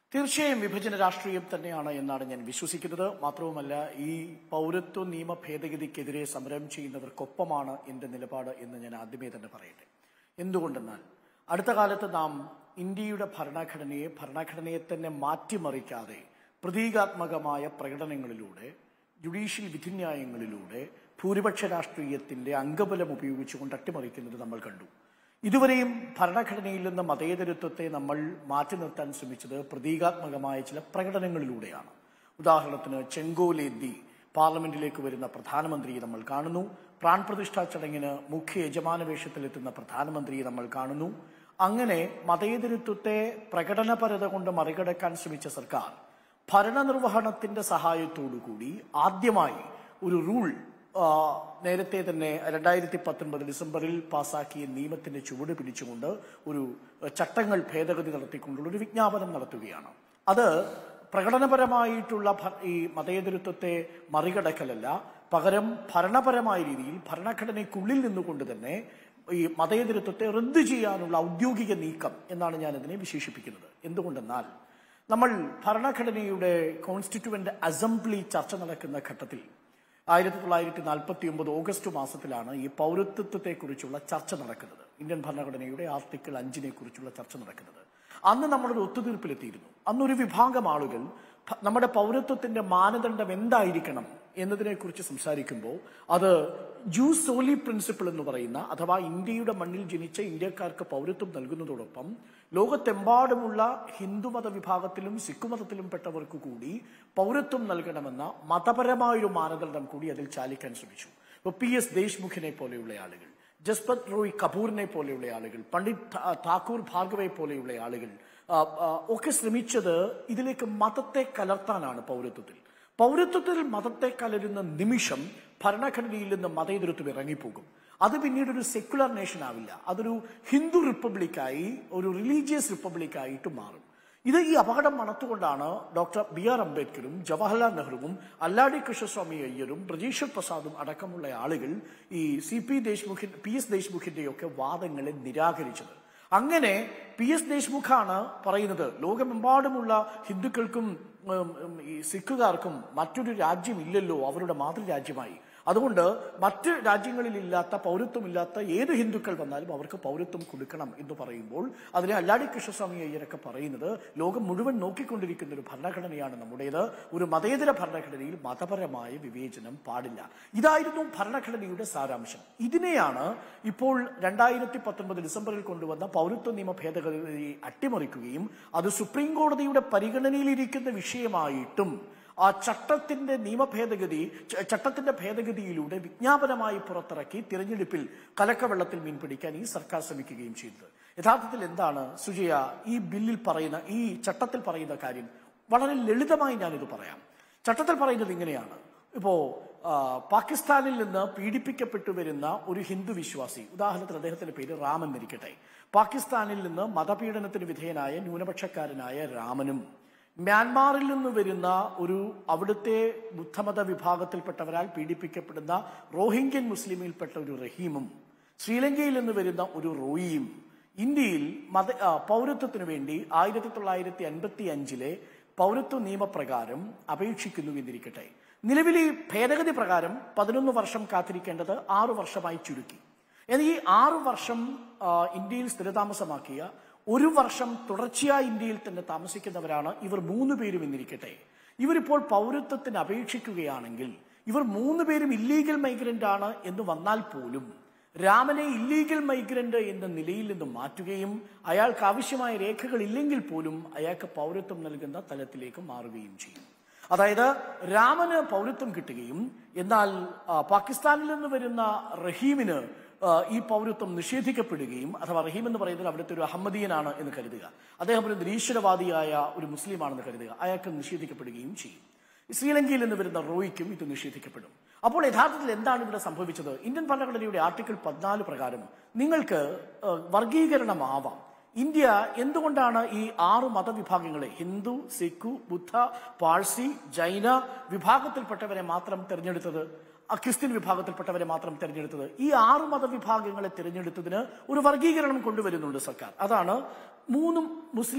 തീർച്ചയായും വിഭജന രാഷ്ട്രീയം തന്നെയാണ് എന്നാണ് ഞാൻ വിശ്വസിക്കുന്നത് മാത്രവുമല്ല ഈ പൗരത്വ നിയമ ഭേദഗതിക്കെതിരെ സമരം ചെയ്യുന്നവർക്കൊപ്പമാണ് എന്റെ നിലപാട് എന്ന് ഞാൻ ആദ്യമേ തന്നെ പറയട്ടെ എന്തുകൊണ്ടെന്നാൽ അടുത്ത കാലത്ത് നാം ഇന്ത്യയുടെ ഭരണഘടനയെ ഭരണഘടനയെ തന്നെ മാറ്റിമറിക്കാതെ പ്രതീകാത്മകമായ പ്രകടനങ്ങളിലൂടെ ജുഡീഷ്യൽ വിധിന്യായങ്ങളിലൂടെ ഭൂരിപക്ഷ രാഷ്ട്രീയത്തിന്റെ അംഗബലം ഉപയോഗിച്ചുകൊണ്ട് അട്ടിമറിക്കുന്നത് നമ്മൾ കണ്ടു ഇതുവരെയും ഭരണഘടനയിൽ നിന്ന് മതേതരത്വത്തെ നമ്മൾ മാറ്റി നിർത്താൻ ശ്രമിച്ചത് പ്രതീകാത്മകമായ ചില പ്രകടനങ്ങളിലൂടെയാണ് ഉദാഹരണത്തിന് ചെങ്കോലേന്തി പാർലമെന്റിലേക്ക് വരുന്ന പ്രധാനമന്ത്രിയെ നമ്മൾ കാണുന്നു പ്രാൺപ്രതിഷ്ഠാ ചടങ്ങിന് മുഖ്യ യജമാന വേഷത്തിലെത്തുന്ന പ്രധാനമന്ത്രിയെ നമ്മൾ കാണുന്നു അങ്ങനെ മതേതരത്വത്തെ പ്രകടനപരത കൊണ്ട് മറികടക്കാൻ ശ്രമിച്ച സർക്കാർ ഭരണനിർവഹണത്തിന്റെ സഹായത്തോടുകൂടി ആദ്യമായി ഒരു റൂൾ ആ, നേരത്തെ തന്നെ രണ്ടായിരത്തി പത്തൊൻപത് ഡിസംബറിൽ പാസാക്കിയ നിയമത്തിന്റെ ചുവട് പിടിച്ചുകൊണ്ട് ഒരു അഹ്, ചട്ടങ്ങൾ ഭേദഗതി നടത്തിക്കൊണ്ടുള്ള ഒരു വിജ്ഞാപനം നടത്തുകയാണ് അത് പ്രകടനപരമായിട്ടുള്ള ഭ- ഈ മതേതരത്വത്തെ മറികടക്കലല്ല പകരം ഭരണപരമായ രീതിയിൽ ഭരണഘടനയ്ക്കുള്ളിൽ നിന്നുകൊണ്ട് തന്നെ ഈ മതേതരത്വത്തെ റദ്ദു ചെയ്യാനുള്ള ഔദ്യോഗിക നീക്കം എന്നാണ് ഞാൻ ഇതിനെ വിശേഷിപ്പിക്കുന്നത് എന്തുകൊണ്ടെന്നാൽ നമ്മൾ ഭരണഘടനയുടെ കോൺസ്റ്റിറ്റ്യൂവന്റ് അസംബ്ലി ചർച്ച നടക്കുന്ന ഘട്ടത്തിൽ ആയിരത്തി തൊള്ളായിരത്തി നാൽപ്പത്തി ഒമ്പത് ഓഗസ്റ്റ് മാസത്തിലാണ് ഈ പൗരത്വത്വത്തെക്കുറിച്ചുള്ള ചർച്ച നടക്കുന്നത് ഇന്ത്യൻ ഭരണഘടനയുടെ ആർട്ടിക്കിൾ അഞ്ചിനെ കുറിച്ചുള്ള ചർച്ച നടക്കുന്നത് അന്ന് നമ്മളൊരു ഒത്തുതീർപ്പിലെത്തിയിരുന്നു അന്നൊരു വിഭാഗം ആളുകൾ ഭ- നമ്മുടെ പൗരത്വത്തിന്റെ മാനദണ്ഡം എന്തായിരിക്കണം എന്നതിനെക്കുറിച്ച് സംസാരിക്കുമ്പോൾ അത് ജൂസ് സോലി പ്രിൻസിപ്പിൾ എന്ന് പറയുന്ന അഥവാ ഇന്ത്യയുടെ മണ്ണിൽ ജനിച്ച ഇന്ത്യക്കാർക്ക് പൗരത്വം നൽകുന്നതോടൊപ്പം ലോകത്തെമ്പാടുമുള്ള ഹിന്ദുമത വിഭാഗത്തിലും സിഖ് മതത്തിലും പെട്ടവർക്ക് കൂടി പൗരത്വം നൽകണമെന്ന മതപരമായൊരു മാനദണ്ഡം കൂടി അതിൽ ചാലിക്കാൻ ശ്രമിച്ചു ഇപ്പൊ പി എസ് ദേശ്മുഖിനെ പോലെയുള്ള ആളുകൾ ജസ്പത് റോയ് കപൂറിനെ പോലെയുള്ള ആളുകൾ പണ്ഡിറ്റ് ഠാ- ഠാക്കൂർ ഭാർഗവയെ പോലെയുള്ള ആളുകൾ ആ, ആ, ഒക്കെ ശ്രമിച്ചത് ഇതിലേക്ക് മതത്തെ കലർത്താനാണ് പൗരത്വത്തിൽ പൗരത്വത്തിൽ മതത്തെ കലരുന്ന നിമിഷം ഭരണഘടനയിൽ നിന്ന് മതേതരത്വം ഇറങ്ങിപ്പോകും അത് പിന്നീട് ഒരു സെക്യുലർ നേഷൻ ആവില്ല അതൊരു ഹിന്ദു റിപ്പബ്ലിക്കായി ഒരു റിലീജിയസ് റിപ്പബ്ലിക്കായിട്ട് മാറും ഇത് ഈ അപകടം മണത്തുകൊണ്ടാണ് ഡോക്ടർ ബി ആർ അംബേദ്കറും ജവഹർലാൽ നെഹ്റുവും അല്ലാടി കൃഷ്ണസ്വാമി അയ്യരും ബ്രജീഷർ പ്രസാദും അടക്കമുള്ള ആളുകൾ ഈ സി പി ദേശ്മുഖിൻ പി എസ് ദേശ്മുഖിന്റെയൊക്കെ വാദങ്ങളെ നിരാകരിച്ചത് അങ്ങനെ പി എസ് ദേശ്മുഖാണ് പറയുന്നത് ലോകമെമ്പാടുമുള്ള ഹിന്ദുക്കൾക്കും ഉം, ഉം, ഈ സിഖുകാർക്കും മറ്റൊരു രാജ്യമില്ലല്ലോ അവരുടെ മാതൃരാജ്യമായി അതുകൊണ്ട് മറ്റ് രാജ്യങ്ങളിലില്ലാത്ത പൗരത്വമില്ലാത്ത ഏത് ഹിന്ദുക്കൾ വന്നാലും അവർക്ക് പൗരത്വം കൊടുക്കണം എന്ന് പറയുമ്പോൾ അതിനെ അല്ലാടി കൃഷ്ണസ്വാമി അയ്യരൊക്കെ പറയുന്നത് ലോകം മുഴുവൻ നോക്കിക്കൊണ്ടിരിക്കുന്ന ഒരു ഭരണഘടനയാണ് നമ്മുടേത് ഒരു മതേതര ഭരണഘടനയിൽ മതപരമായ വിവേചനം പാടില്ല ഇതായിരുന്നു ഭരണഘടനയുടെ സാരാംശം ഇതിനെയാണ് ഇപ്പോൾ രണ്ടായിരത്തി പത്തൊൻപത് ഡിസംബറിൽ കൊണ്ടുവന്ന പൗരത്വ നിയമ ഭേദഗതി അട്ടിമറിക്കുകയും അത് സുപ്രീം കോടതിയുടെ പരിഗണനയിലിരിക്കുന്ന വിഷയമായിട്ടും ആ ചട്ടത്തിന്റെ നിയമ ഭേദഗതി ച- ചട്ടത്തിന്റെ ഭേദഗതിയിലൂടെ വിജ്ഞാപനമായി പുറത്തിറക്കി തിരഞ്ഞെടുപ്പിൽ കലക്കവെള്ളത്തിൽ മീൻ പിടിക്കാൻ ഈ സർക്കാർ ശ്രമിക്കുകയും ചെയ്തത് യഥാർത്ഥത്തിൽ എന്താണ് സുജയ ഈ ബില്ലിൽ പറയുന്ന ഈ ചട്ടത്തിൽ പറയുന്ന കാര്യം വളരെ ലളിതമായി ഞാനിത് പറയാം ചട്ടത്തിൽ പറയുന്നത് ഇങ്ങനെയാണ് ഇപ്പോ ആ, പാകിസ്ഥാനിൽ നിന്ന് പീഡിപ്പിക്കപ്പെട്ടു വരുന്ന ഒരു ഹിന്ദു വിശ്വാസി ഉദാഹരണത്തിന് അദ്ദേഹത്തിന്റെ പേര് രാമൻ എന്നിരിക്കട്ടെ പാകിസ്ഥാനിൽ നിന്ന് മതപീഡനത്തിന് വിധേയനായ ന്യൂനപക്ഷക്കാരനായ രാമനും മ്യാൻമാറിൽ നിന്ന് വരുന്ന ഒരു അവിടുത്തെ ബുദ്ധമത വിഭാഗത്തിൽപ്പെട്ടവരാൽ പീഡിപ്പിക്കപ്പെടുന്ന റോഹിംഗ്യൻ മുസ്ലിമിൽപ്പെട്ട ഒരു റഹീമും ശ്രീലങ്കയിൽ നിന്ന് വരുന്ന ഒരു റോയിയും ഇന്ത്യയിൽ മത ആ, പൗരത്വത്തിനു വേണ്ടി ആയിരത്തി തൊള്ളായിരത്തി അൻപത്തി അഞ്ചിലെ പൗരത്വ നിയമപ്രകാരം അപേക്ഷിക്കുന്നു എന്നിരിക്കട്ടെ നിലവിൽ ഈ ഭേദഗതി പ്രകാരം പതിനൊന്ന് വർഷം കാത്തിരിക്കേണ്ടത് ആറു വർഷമായി ചുരുക്കി എന്നാൽ ഈ ആറു വർഷം ആ, ഇന്ത്യയിൽ സ്ഥിരതാമസമാക്കിയ ഒരു വർഷം തുടർച്ചയായി ഇന്ത്യയിൽ തന്നെ താമസിക്കുന്നവരാണ് ഇവർ മൂന്ന് പേരും എന്നിരിക്കട്ടെ ഇവരിപ്പോൾ പൗരത്വത്തിന് അപേക്ഷിക്കുകയാണെങ്കിൽ ഇവർ മൂന്ന് പേരും ഇല്ലീഗൽ മൈഗ്രന്റ് ആണ് എന്ന് വന്നാൽ പോലും രാമനെ ഇല്ലീഗൽ മൈഗ്രന്റ് എന്ന നിലയിൽ നിന്ന് മാറ്റുകയും അയാൾക്ക് ആവശ്യമായ രേഖകൾ ഇല്ലെങ്കിൽ പോലും അയാൾക്ക് പൗരത്വം നൽകുന്ന തലത്തിലേക്ക് മാറുകയും ചെയ്യും അതായത് രാമന് പൗരത്വം കിട്ടുകയും എന്നാൽ ആ, പാകിസ്ഥാനിൽ നിന്ന് വരുന്ന റഹീമിന് ആ, ഈ പൗരത്വം നിഷേധിക്കപ്പെടുകയും അഥവാ റഹീം എന്ന് പറയുന്നത് അവിടുത്തെ ഒരു അഹമ്മദീയനാണ് എന്ന് കരുതുക അദ്ദേഹം ഒരു നിരീശ്വരവാദിയായ ഒരു മുസ്ലിമാണെന്ന് കരുതുക അയാൾക്ക് നിഷേധിക്കപ്പെടുകയും ചെയ്യും ശ്രീലങ്കയിൽ നിന്ന് വരുന്ന റോയിക്കും ഇത് നിഷേധിക്കപ്പെടും അപ്പോൾ യഥാർത്ഥത്തിൽ എന്താണ് ഇവിടെ സംഭവിച്ചത് ഇന്ത്യൻ ഭരണഘടനയുടെ ആർട്ടിക്കിൾ പതിനാല് പ്രകാരം നിങ്ങൾക്ക് ആ, വർഗീകരണമാവാം ഇന്ത്യ എന്തുകൊണ്ടാണ് ഈ ആറ് മതവിഭാഗങ്ങളെ ഹിന്ദു സിഖു ബുദ്ധ പാഴ്സി ജൈന വിഭാഗത്തിൽപ്പെട്ടവരെ മാത്രം തിരഞ്ഞെടുത്തത് ആ ക്രിസ്ത്യൻ വിഭാഗത്തിൽപ്പെട്ടവരെ മാത്രം തിരഞ്ഞെടുത്തത് ഈ ആറ് മതവിഭാഗങ്ങളെ തിരഞ്ഞെടുത്തതിന് ഒരു വർഗീകരണം കൊണ്ടുവരുന്നുണ്ട് സർക്കാർ അതാണ് മൂന്നും മുസ്ലിം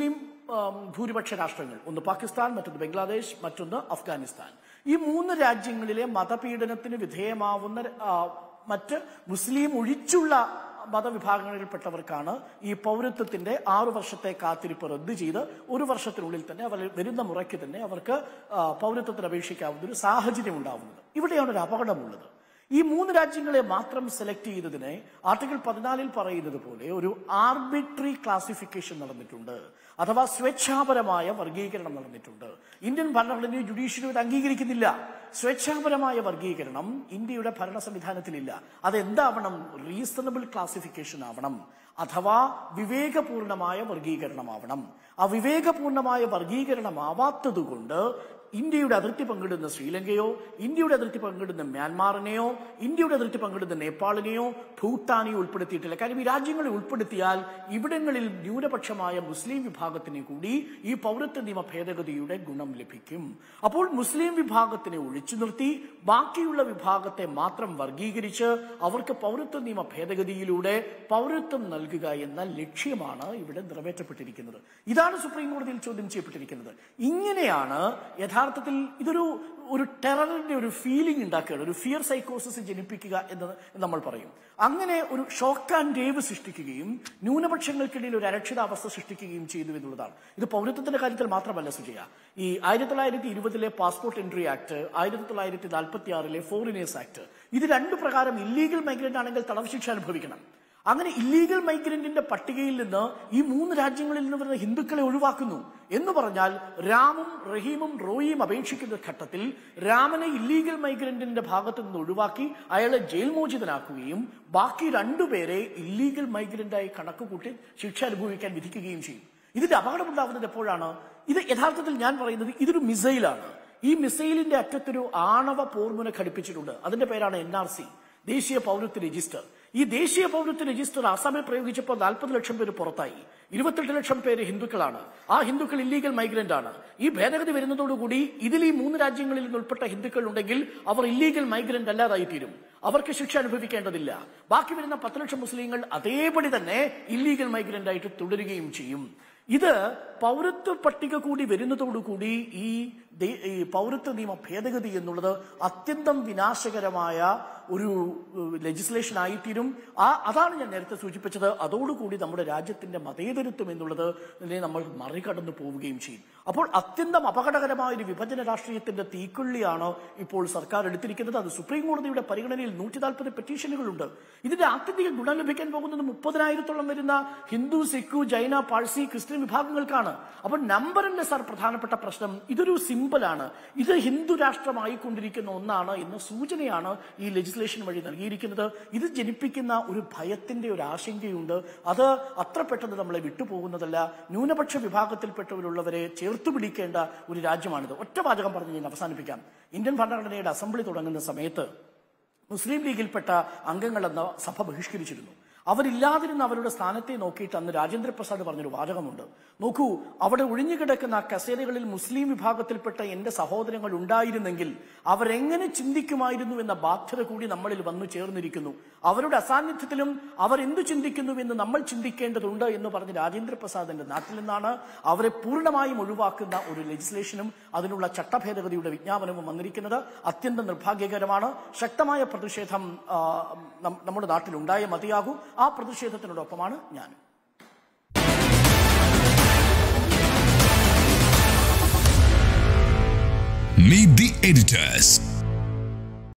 ആം, ഭൂരിപക്ഷ രാഷ്ട്രങ്ങൾ ഒന്ന് പാകിസ്ഥാൻ മറ്റൊന്ന് ബംഗ്ലാദേശ് മറ്റൊന്ന് അഫ്ഗാനിസ്ഥാൻ ഈ മൂന്ന് രാജ്യങ്ങളിലെ മതപീഡനത്തിന് വിധേയമാവുന്ന ആ, മറ്റ് മുസ്ലിം ഒഴിച്ചുള്ള മതവിഭാഗങ്ങളിൽപ്പെട്ടവർക്കാണ് ഈ പൗരത്വത്തിന്റെ ആറു വർഷത്തെ കാത്തിരിപ്പ് റദ്ദ് ചെയ്ത് ഒരു വർഷത്തിനുള്ളിൽ തന്നെ അവർ വരുന്ന മുറയ്ക്ക് തന്നെ അവർക്ക് ആ, പൗരത്വത്തിന് അപേക്ഷിക്കാവുന്ന ഒരു സാഹചര്യം ഉണ്ടാവുന്നത് ഇവിടെയാണ് ഒരു അപകടമുള്ളത് ഈ മൂന്ന് രാജ്യങ്ങളെ മാത്രം സെലക്ട് ചെയ്തതിനെ ആർട്ടിക്കിൾ പതിനാലിൽ പറയുന്നത് പോലെ ഒരു ആർബിട്രറി ക്ലാസിഫിക്കേഷൻ നടന്നിട്ടുണ്ട് അഥവാ സ്വേച്ഛാപരമായ വർഗീകരണം നടന്നിട്ടുണ്ട് ഇന്ത്യൻ ഭരണഘടനയും ജുഡീഷ്യറിയും ഇത് അംഗീകരിക്കുന്നില്ല സ്വേച്ഛാപരമായ വർഗീകരണം ഇന്ത്യയുടെ ഭരണ സംവിധാനത്തിലില്ല അതെന്താവണം റീസണബിൾ ക്ലാസിഫിക്കേഷൻ ആവണം അഥവാ വിവേകപൂർണമായ വർഗീകരണമാവണം ആ വിവേകപൂർണമായ വർഗീകരണമാവാത്തതുകൊണ്ട് ഇന്ത്യയുടെ അതിർത്തി പങ്കിടുന്ന ശ്രീലങ്കയോ ഇന്ത്യയുടെ അതിർത്തി പങ്കിടുന്ന മ്യാൻമാറിനെയോ ഇന്ത്യയുടെ അതിർത്തി പങ്കിടുന്ന നേപ്പാളിനെയോ ഭൂട്ടാനെയോ ഉൾപ്പെടുത്തിയിട്ടില്ല കാര്യം ഈ രാജ്യങ്ങളെ ഉൾപ്പെടുത്തിയാൽ ഇവിടങ്ങളിൽ ന്യൂനപക്ഷമായ മുസ്ലിം വിഭാഗത്തിന് കൂടി ഈ പൗരത്വ നിയമ ഭേദഗതിയുടെ ഗുണം ലഭിക്കും അപ്പോൾ മുസ്ലിം വിഭാഗത്തിനെ ഒഴിച്ചു നിർത്തി ബാക്കിയുള്ള വിഭാഗത്തെ മാത്രം വർഗീകരിച്ച് അവർക്ക് പൗരത്വ നിയമ ഭേദഗതിയിലൂടെ പൗരത്വം നൽകുക എന്ന ലക്ഷ്യമാണ് ഇവിടെ നിറവേറ്റപ്പെട്ടിരിക്കുന്നത് ഇതാണ് സുപ്രീം കോടതിയിൽ ചോദ്യം ചെയ്യപ്പെട്ടിരിക്കുന്നത് ഇങ്ങനെയാണ് യഥാർത്ഥത്തിൽ ഇതൊരു ഒരു ടെററിന്റെ ഒരു ഫീലിംഗ് ഉണ്ടാക്കുകയാണ് ഒരു ഫിയർ സൈക്കോസിസ് ജനിപ്പിക്കുക എന്ന് നമ്മൾ പറയും അങ്ങനെ ഒരു ഷോക്ക് ആൻഡ് ഡേവ് സൃഷ്ടിക്കുകയും ന്യൂനപക്ഷങ്ങൾക്കിടയിൽ ഒരു അരക്ഷിതാവസ്ഥ സൃഷ്ടിക്കുകയും ചെയ്തു എന്നുള്ളതാണ് ഇത് പൗരത്വത്തിന്റെ കാര്യത്തിൽ മാത്രമല്ല സുജയ ഈ ആയിരത്തി തൊള്ളായിരത്തി ഇരുപതിലെ പാസ്പോർട്ട് എൻട്രി ആക്ട് ആയിരത്തി തൊള്ളായിരത്തി നാൽപ്പത്തി ആറിലെ ഫോറിനേഴ്സ് ആക്ട് ഇത് രണ്ടു പ്രകാരം ഇല്ലീഗൽ മൈഗ്രന്റ് ആണെങ്കിൽ തടവ് ശിക്ഷ അനുഭവിക്കണം അങ്ങനെ ഇല്ലീഗൽ മൈഗ്രന്റിന്റെ പട്ടികയിൽ നിന്ന് ഈ മൂന്ന് രാജ്യങ്ങളിൽ നിന്ന് വരുന്ന ഹിന്ദുക്കളെ ഒഴിവാക്കുന്നു എന്ന് പറഞ്ഞാൽ രാമും റഹീമും റോയിയും അപേക്ഷിക്കുന്ന ഘട്ടത്തിൽ രാമനെ ഇല്ലീഗൽ മൈഗ്രന്റിന്റെ ഭാഗത്തു നിന്ന് ഒഴിവാക്കി അയാളെ ജയിൽ മോചിതനാക്കുകയും ബാക്കി രണ്ടുപേരെ ഇല്ലീഗൽ മൈഗ്രന്റായി കണക്കുകൂട്ടി ശിക്ഷ അനുഭവിക്കാൻ വിധിക്കുകയും ചെയ്യും ഇതിന്റെ അപകടമുണ്ടാകുന്നത് എപ്പോഴാണ് ഇത് യഥാർത്ഥത്തിൽ ഞാൻ പറയുന്നത് ഇതൊരു മിസൈലാണ് ഈ മിസൈലിന്റെ അറ്റത്തൊരു ആണവ പോർമുന ഘടിപ്പിച്ചിട്ടുണ്ട് അതിന്റെ പേരാണ് എൻ ആർ സി ദേശീയ പൗരത്വ രജിസ്റ്റർ ഈ ദേശീയ പൗരത്വ രജിസ്റ്റർ ആസാമിൽ പ്രയോഗിച്ചപ്പോൾ നാൽപ്പത് ലക്ഷം പേര് പുറത്തായി ഇരുപത്തെട്ട് ലക്ഷം പേര് ഹിന്ദുക്കളാണ് ആ ഹിന്ദുക്കൾ ഇല്ലീഗൽ മൈഗ്രന്റ് ആണ് ഈ ഭേദഗതി വരുന്നതോടുകൂടി ഇതിൽ ഈ മൂന്ന് രാജ്യങ്ങളിൽ നിന്ന് ഉൾപ്പെട്ട ഹിന്ദുക്കൾ ഉണ്ടെങ്കിൽ അവർ ഇല്ലീഗൽ മൈഗ്രന്റ് അല്ലാതായി തീരും അവർക്ക് ശിക്ഷ അനുഭവിക്കേണ്ടതില്ല ബാക്കി വരുന്ന പത്ത് ലക്ഷം മുസ്ലിങ്ങൾ അതേപടി തന്നെ ഇല്ലീഗൽ മൈഗ്രന്റ് ആയിട്ട് തുടരുകയും ചെയ്യും ഇത് പൗരത്വ പട്ടിക കൂടി വരുന്നതോടുകൂടി ഈ ദേ- ഈ പൗരത്വ നിയമ ഭേദഗതി എന്നുള്ളത് അത്യന്തം വിനാശകരമായ ഒരു ലെജിസ്ലേഷൻ ആയിത്തീരും ആ അതാണ് ഞാൻ നേരത്തെ സൂചിപ്പിച്ചത് അതോടുകൂടി നമ്മുടെ രാജ്യത്തിന്റെ മതേതരത്വം എന്നുള്ളത് ഇതിനെ നമ്മൾ മറികടന്നു പോവുകയും ചെയ്യും അപ്പോൾ അത്യന്തം അപകടകരമായ ഒരു വിഭജന രാഷ്ട്രീയത്തിന്റെ തീക്കൊള്ളിയാണ് ഇപ്പോൾ സർക്കാർ എടുത്തിരിക്കുന്നത് അത് സുപ്രീം കോടതിയുടെ പരിഗണനയിൽ നൂറ്റി നാൽപ്പത് പെറ്റീഷനുകളുണ്ട് ഇതിന്റെ ആത്യന്തിക ഗുണം ലഭിക്കാൻ പോകുന്നത് മുപ്പതിനായിരത്തോളം വരുന്ന ഹിന്ദു സിഖു ജൈന പാഴ്സി ക്രിസ്ത്യൻ വിഭാഗങ്ങൾക്കാണ് അപ്പോൾ നമ്പറിന്റെ സാർ പ്രധാനപ്പെട്ട പ്രശ്നം ഇതൊരു സിമ്പിളാണ് ഇത് ഹിന്ദു രാഷ്ട്രമായിക്കൊണ്ടിരിക്കുന്ന ഒന്നാണ് എന്ന സൂചനയാണ് ഈ ലെജിസ്ലേഷൻ വഴി നൽകിയിരിക്കുന്നത് ഇത് ജനിപ്പിക്കുന്ന ഒരു ഭയത്തിന്റെ ഒരു ആശങ്കയുണ്ട് അത് അത്ര പെട്ടെന്ന് നമ്മളെ വിട്ടുപോകുന്നതല്ല ന്യൂനപക്ഷ വിഭാഗത്തിൽപ്പെട്ടവരുള്ളവരെ ചേർത്തു പിടിക്കേണ്ട ഒരു രാജ്യമാണിത് ഒറ്റ വാചകം പറഞ്ഞ് ഞാൻ അവസാനിപ്പിക്കാം ഇന്ത്യൻ ഭരണഘടനയുടെ അസംബ്ലി തുടങ്ങുന്ന സമയത്ത് മുസ്ലിം ലീഗിൽപ്പെട്ട അംഗങ്ങളെന്ന സഭ ബഹിഷ്കരിച്ചിരുന്നു അവരില്ലാതിരുന്ന അവരുടെ സ്ഥാനത്തെ നോക്കിയിട്ട് അന്ന് രാജേന്ദ്ര പ്രസാദ് പറഞ്ഞൊരു വാചകമുണ്ട് നോക്കൂ അവിടെ ഒഴിഞ്ഞുകിടക്കുന്ന ആ കസേരകളിൽ മുസ്ലിം വിഭാഗത്തിൽപ്പെട്ട എന്റെ സഹോദരങ്ങൾ ഉണ്ടായിരുന്നെങ്കിൽ അവരെങ്ങനെ ചിന്തിക്കുമായിരുന്നു എന്ന ബാധ്യത കൂടി നമ്മളിൽ വന്നു ചേർന്നിരിക്കുന്നു അവരുടെ അസാന്നിധ്യത്തിലും അവർ എന്തു ചിന്തിക്കുന്നു എന്ന് നമ്മൾ ചിന്തിക്കേണ്ടതുണ്ട് എന്ന് പറഞ്ഞ് രാജേന്ദ്ര പ്രസാദിന്റെ നാട്ടിൽ നിന്നാണ് അവരെ പൂർണ്ണമായും ഒഴിവാക്കുന്ന ഒരു ലെജിസ്ലേഷനും അതിനുള്ള ചട്ടഭേദഗതിയുടെ വിജ്ഞാപനവും വന്നിരിക്കുന്നത് അത്യന്തം നിർഭാഗ്യകരമാണ് ശക്തമായ പ്രതിഷേധം ആ, നം- നമ്മുടെ നാട്ടിൽ ഉണ്ടായേ മതിയാകൂ ആ പ്രതിഷേധത്തിനോടൊപ്പമാണ് ഞാൻ Meet the editors.